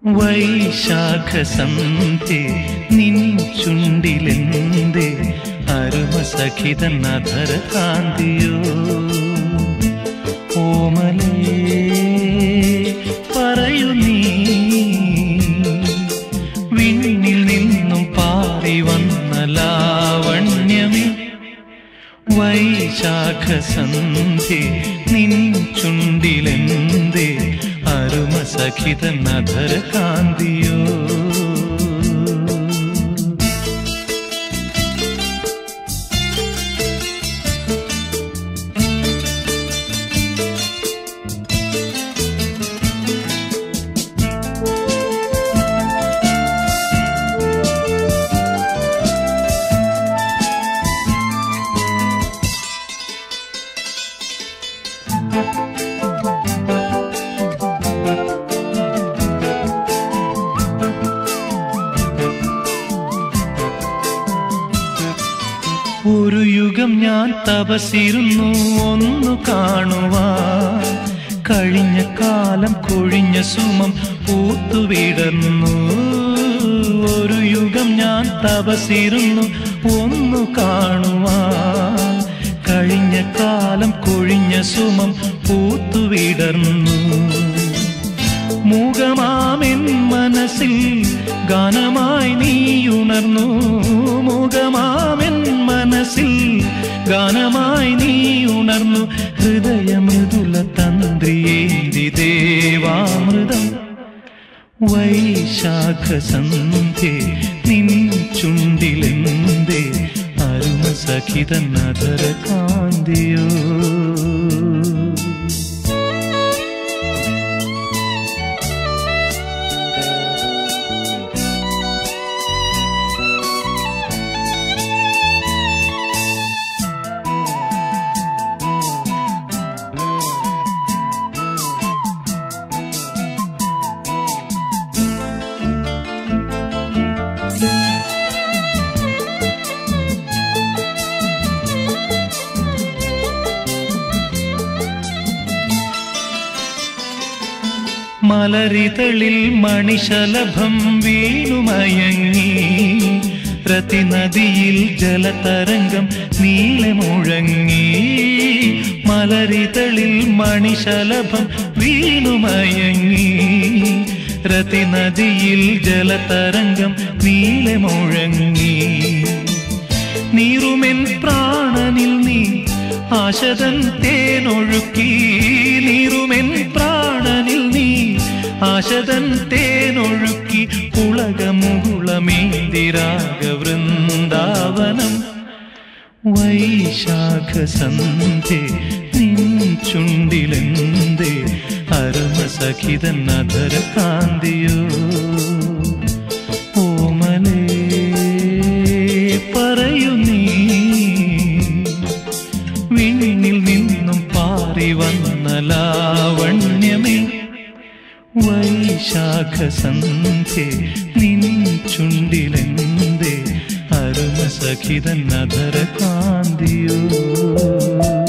വൈശാഖ സന്ധ്യ നിൻ ചുണ്ടിലെന്തേ അരുമ സഖിതൻ അധര കാന്തിയോ ഓമലേ പറയൂ നീ വിണ്ണിൽ നിന്നും പാറി വന്ന ലാവണ്യമേ വൈശാഖ സന്ധ്യ നിൻ ചുണ്ടിലെന്തേ അരുമ സഖിതൻ അധര കാന്തിയോ ഒരു യുഗം ഞാൻ തപസിരുന്നു ഒന്നു കാണുവാൻ കഴിഞ്ഞ കാലം കൊഴിഞ്ഞ സുമം പൂത്തുവിടർന്നു ഒരു യുഗം ഞാൻ തപസിരുന്നു ഒന്നു കാണുവാൻ കഴിഞ്ഞ കാലം കൊഴിഞ്ഞ സുമം പൂത്തുവിടർന്നു മൂകമാമെൻ മനസ്സിൽ ഗാനമായി നീ ഉണർന്നു മൂകമാമെൻ മനസ്സിൽ ഗാനമായി നീ ഉണർന്നു ഹൃദയമൃദുല തന്ത്രിയേന്തി ദേവാമൃതം വൈശാഖ സന്ധ്യ നിൻ ചുണ്ടിലെന്തേ അരുമ സഖിതൻ അധര കാന്തിയോ മലരിതളിൽ മണിശലഭം വീണുമയങ്ങി രതിനദിയിൽ ജലതരംഗം നീളെ മുഴങ്ങി മലരിതളിൽ മണിശലഭം വീണുമയങ്ങി രതിനദിയിൽ ജലതരംഗം നീളെ മുഴങ്ങി നീറുമെൻ പ്രാണനിൽ നീ ആശതൻ തേനൊഴുക്കി നീറുമെൻ പ്രാണനിൽ നീ ആശതൻ തേനൊഴുക്കി പുളകമുകുളമേന്തിരാഗ വൃന്ദാവനം വൈശാഖ സന്ധ്യ നിൻ ചുണ്ടിലെന്തേ അരുമ സഖിതൻ അധര കാന്തിയോ ഓമലേ പറയൂ നീ വിണ്ണിൽ നിന്നും പാറി വന്ന ലാവണ്യമേ വൈശാഖ സന്ധ്യ നിൻ ചുണ്ടിലെന്തേ അരുമ സഖിതൻ അധര കാന്തിയോ